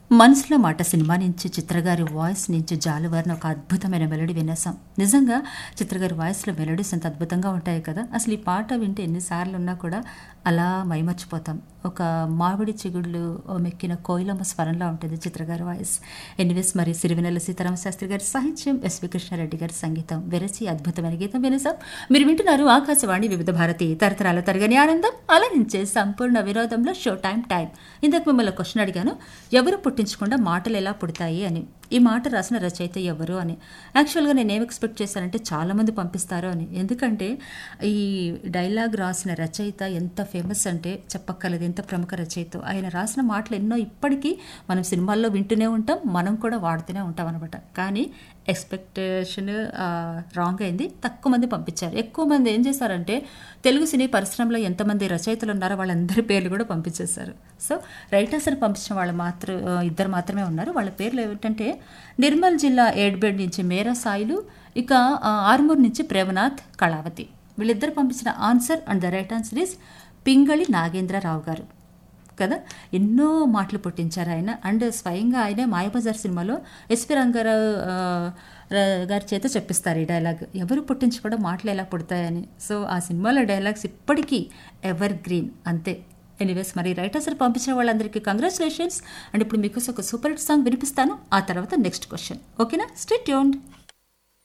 మనసులో మాట సినిమా నుంచి చిత్రగారి వాయిస్ నుంచి జాలువారిన ఒక అద్భుతమైన మెలడీ వినేసాం నిజంగా చిత్రగారి వాయిస్లో మెలడీస్ ఎంత అద్భుతంగా ఉంటాయి కదా అసలు ఈ పాట వింటే ఎన్నిసార్లు ఉన్నా కూడా అలా మైమర్చిపోతాం ఒక మామిడి చిగుళ్ళు మెక్కిన కోయిలమ్మ స్వరంలో ఉంటుంది చిత్రగారి వాయిస్ ఎన్నివేస్ మరి సిరివెనెల సీతారామ శాస్త్రి గారి సాహిత్యం ఎస్వి కృష్ణారెడ్డి గారి సంగీతం వెరచి అద్భుతమైన గీతం వినేసాం మీరు వింటున్నారు ఆకాశవాణి వివిధ భారతి తరతరాల తరగని ఆనందం అలరించే సంపూర్ణ వినోదంలో షో టైం టైం ఇందాక మిమ్మల్ని క్వశ్చన్ అడిగాను ఎవరు పుట్టించకుండా మాటలు ఎలా పుడతాయి అని ఈ మాట రాసిన రచయిత ఎవరు అని యాక్చువల్గా నేను ఏం ఎక్స్పెక్ట్ చేశానంటే చాలామంది పంపిస్తారు అని ఎందుకంటే ఈ డైలాగ్ రాసిన రచయిత ఎంత ఫేమస్ అంటే చెప్పక్కర్లేదు ఎంత ప్రముఖ రచయిత ఆయన రాసిన మాటలు ఎన్నో ఇప్పటికీ మనం సినిమాల్లో వింటూనే ఉంటాం మనం కూడా వాడుతూనే ఉంటాం అనమాట కానీ ఎక్స్పెక్టేషన్ రాంగ్ అయింది తక్కువ మంది పంపించారు ఎక్కువ మంది ఏం చేశారంటే తెలుగు సినీ పరిశ్రమలో ఎంతమంది రచయితలు ఉన్నారో వాళ్ళందరి పేర్లు కూడా పంపించేశారు సో రైటర్స్ అని పంపించిన వాళ్ళు మాత్రం ఇద్దరు మాత్రమే ఉన్నారు వాళ్ళ పేర్లు ఏమిటంటే నిర్మల్ జిల్లా ఏడ్బెడ్ నుంచి మేరా సాయిలు ఇక ఆర్మూర్ నుంచి ప్రేమనాథ్ కళావతి వీళ్ళిద్దరు పంపించిన answer and the right answer is Pingali Nagendrarao గారు కదా ఎన్నో మాటలు పుట్టించారు ఆయన అండ్ స్వయంగా ఆయనే మాయబజార్ సినిమాలో ఎస్పి రంగారావు గారి చేత చెప్పిస్తారు ఈ డైలాగ్ ఎవరు పుట్టించుకోవడం మాటలు ఎలా పుడతాయని సో ఆ సినిమాలో డైలాగ్స్ ఇప్పటికీ ఎవర్ గ్రీన్ అంతే ఎనీవేస్ మరి రైటర్స్ పంపించిన వాళ్ళందరికీ కంగ్రాచులేషన్స్ అండ్ ఇప్పుడు మీకు ఒక సూపర్ హిట్ సాంగ్ వినిపిస్తాను ఆ తర్వాత నెక్స్ట్ క్వశ్చన్ ఓకేనా స్టేట్ యూన్డ్